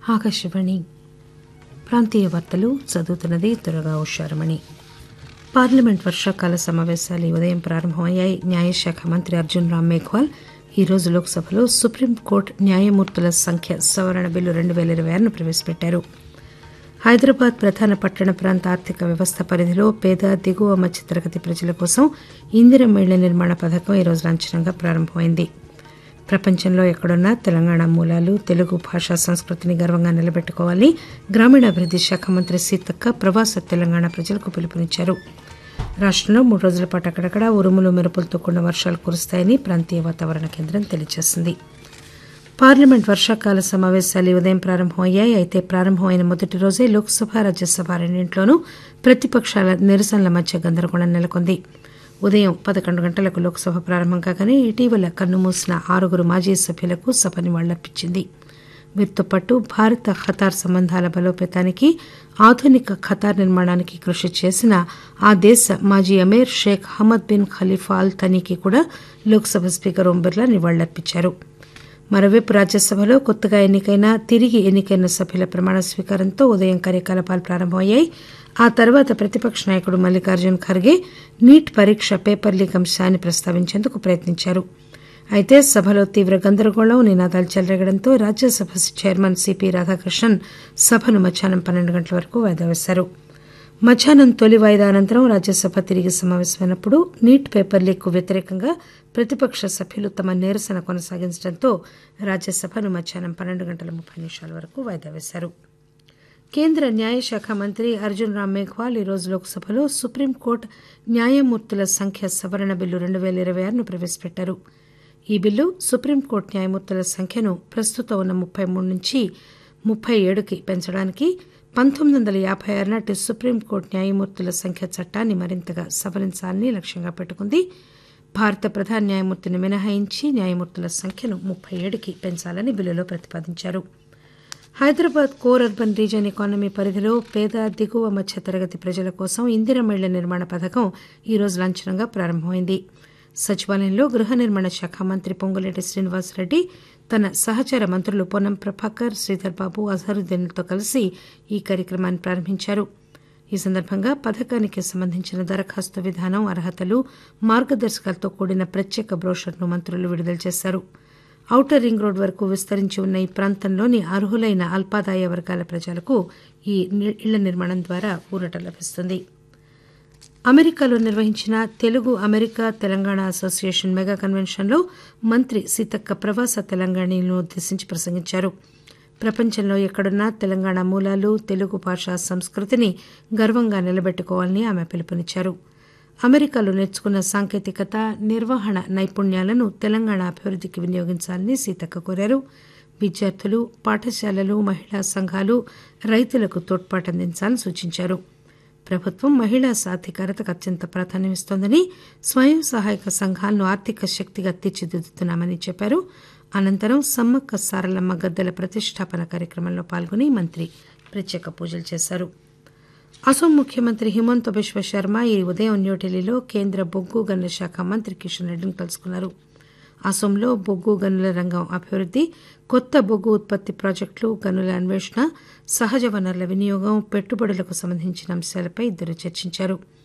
ఆకాశవాణి ప్రాంతీయ వార్తలు చదువుతున్నది త్వరగా ఉషారమణి పార్లమెంట్ వర్షాకాల సమావేశాలు ఈ ఉదయం ప్రారంభమయ్యాయి న్యాయశాఖ మంత్రి అర్జున్ రామ్ మేఘ్వాల్ ఈ రోజు లోక్సభలో సుప్రీంకోర్టు న్యాయమూర్తుల సంఖ్య సవరణ బిల్లు రెండు పేల ఇరవై ఆరును ప్రవేశపెట్టారు హైదరాబాద్ ప్రధాన పట్టణ ప్రాంత ఆర్థిక వ్యవస్థ పరిధిలో పేద దిగువ మధ్యతరగతి ప్రజల కోసం ఇందిరమ్మ ఇళ్ల నిర్మాణ పథకం ఈ రోజు లాంఛనంగా ప్రారంభమైంది ప్రపంచంలో ఎక్కడున్నా తెలంగాణ మూలాలు తెలుగు భాషా సంస్కృతిని గర్వంగా నిలబెట్టుకోవాలని గ్రామీణాభివృద్ది శాఖ మంత్రి సీతక్క ప్రవాస తెలంగాణ ప్రజలకు పిలుపునిచ్చారు రాష్టంలో మూడు రోజుల పాటు అక్కడక్కడ ఉరుములు మెరుపులతో కూడిన వర్షాలు కురుస్తాయని ప్రాంతీయ వాతావరణ కేంద్రం తెలియజేసింది పార్లమెంట్ వర్షాకాల సమావేశాలు ఈ ఉదయం ప్రారంభమయ్యాయి అయితే ప్రారంభమైన మొదటి రోజే లోక్సభ రాజ్యసభ రెండింటిలోనూ ప్రతిపక్షాల నిరసనల మధ్య గందరగోళం నెలకొంది ఉదయం పదకొండు గంటలకు లోక్సభ ప్రారంభం కాగానే ఇటీవల కన్నుమూసిన ఆరుగురు మాజీ సభ్యులకు సభ నివాళులర్పించింది వీరితో పాటు భారత ఖతార్ సంబంధాల బలోపేతానికి ఆధునిక ఖతార్ నిర్మాణానికి కృషి చేసిన ఆ దేశ మాజీ emir Sheikh Hamad bin Khalifa Al తనీకి కూడా లోక్సభ స్పీకర్ ఓం బిర్లా నివాళులర్పించారు మరోవైపు రాజ్యసభలో కొత్తగా ఎన్నికైన తిరిగి ఎన్నికైన సభ్యుల ప్రమాణ స్వీకారంతో ఉదయం కార్యకలాపాలు ప్రారంభమయ్యాయి ఆ తర్వాత ప్రతిపక్ష నాయకుడు మల్లికార్జున్ ఖర్గే నీట్ పరీక్ష పేపర్ లీక్ అంశాన్ని ప్రస్తావించేందుకు ప్రయత్నించారు అయితే సభలో తీవ్ర గందరగోళం నినాదాలు చెలరేగడంతో రాజ్యసభ చైర్మన్ సిపి రాధాకృష్ణన్ సభను మధ్యాహ్నం పన్నెండు గంటల వరకు వాయిదా వేశారు మధ్యాహ్నం తొలి వాయిదా అనంతరం రాజ్యసభ తిరిగి సమావేశమైనప్పుడు నీట్ పేపర్ లీక్ కు వ్యతిరేకంగా ప్రతిపక్ష సభ్యులు తమ నిరసన కొనసాగించడంతో రాజ్యసభను మధ్యాహ్నం పన్నెండు గంటల ముప్పై నిమిషాల వరకు వాయిదా వేశారు కేంద్ర న్యాయశాఖ మంత్రి అర్జున్ రామ్ మేఘ్వాల్ ఈరోజు లోక్సభలో సుప్రీంకోర్టు న్యాయమూర్తుల సంఖ్య సవరణ బిల్లు రెండు పేల ఇరవై ఆరును ప్రవేశపెట్టారు ఈ బిల్లు సుప్రీంకోర్టు న్యాయమూర్తుల సంఖ్యను ప్రస్తుతం ఉన్న ముప్పై మూడు నుంచి ముప్పై ఏడుకి పెంచడానికి పంతొమ్మిది వందల యాభై ఆరు నాటి సుప్రీంకోర్టు న్యాయమూర్తుల సంఖ్య చట్టాన్ని మరింతగా సవరించాలని లక్ష్యంగా పెట్టుకుంది భారత ప్రధాన న్యాయమూర్తిని మినహాయించి న్యాయమూర్తుల సంఖ్యను ముప్పై ఏడుకి పెంచాలని బిల్లులో ప్రతిపాదించారు Hyderabad core urban region economy పరిధిలో పేద దిగువ మధ్య తరగతి ప్రజల కోసం ఇందిరమ్మ ఇళ్ల నిర్మాణ పథకం ఈ రోజు లాంఛనంగా ప్రారంభమైంది సచివాలయంలో గృహ నిర్మాణ శాఖ మంత్రి పొంగులేటి శ్రీనివాసరెడ్డి తన సహచర మంత్రులు పొన్నం ప్రభాకర్ శ్రీధర్ బాబు అజహరుద్దీన్లతో కలిసి ఈ కార్యక్రమాన్ని ప్రారంభించారు ఈ సందర్భంగా పథకానికి సంబంధించిన దరఖాస్తు విధానం అర్హతలు మార్గదర్శకాలతో కూడిన ప్రత్యేక బ్రోషర్ను మంత్రులు విడుదల చేశారు ఔటర్ రింగ్ రోడ్ వరకు విస్తరించి ఉన్న ఈ ప్రాంతంలోని అర్హులైన అల్పాదాయ వర్గాల ప్రజలకు ఈ ఇళ్ల నిర్మాణం ద్వారా ఊరట లభిస్తుంది అమెరికాలో నిర్వహించిన Telugu America Telangana association mega కన్వెన్షన్లో మంత్రి సీతక్క ప్రవాస తెలంగాణను ఉద్దేశించి ప్రసంగించారు ప్రపంచంలో ఎక్కడున్నా తెలంగాణ మూలాలు తెలుగు భాష సంస్కృతిని గర్వంగా నిలబెట్టుకోవాలని ఆమె పిలుపునిచ్చారు అమెరికాలో నేర్చుకున్న సాంకేతికత నిర్వహణ నైపుణ్యాలను తెలంగాణ అభివృద్ధికి వినియోగించాలని సీతక్క కోరారు విద్యార్థులు పాఠశాలలు మహిళా సంఘాలు రైతులకు తోడ్పాటు అందించాలని సూచించారు ప్రభుత్వం మహిళా సాధికారతకు అత్యంత ప్రాధాన్యమిస్తోందని స్వయం సహాయక సంఘాలను ఆర్థిక శక్తిగా తీర్చిదిద్దుతున్నామని చెప్పారు అనంతరం సమ్మక్క సారలమ్మ గద్దెల ప్రతిష్టాపన కార్యక్రమంలో పాల్గొని మంత్రి ప్రత్యేక పూజలు చేశారు అసోం ముఖ్యమంత్రి హిమంత బిశ్వ శర్మ ఈ ఉదయం న్యూఢిల్లీలో కేంద్ర బొగ్గు గనుల శాఖ మంత్రి కిషన్ రెడ్డిని కలుసుకున్నారు అసోంలో బొగ్గు గనుల రంగం అభివృద్ది కొత్త బొగ్గు ఉత్పత్తి ప్రాజెక్టులు గనుల అన్వేషణ సహజ వనరుల వినియోగం పెట్టుబడులకు సంబంధించిన అంశాలపై ఇద్దరు చర్చించారు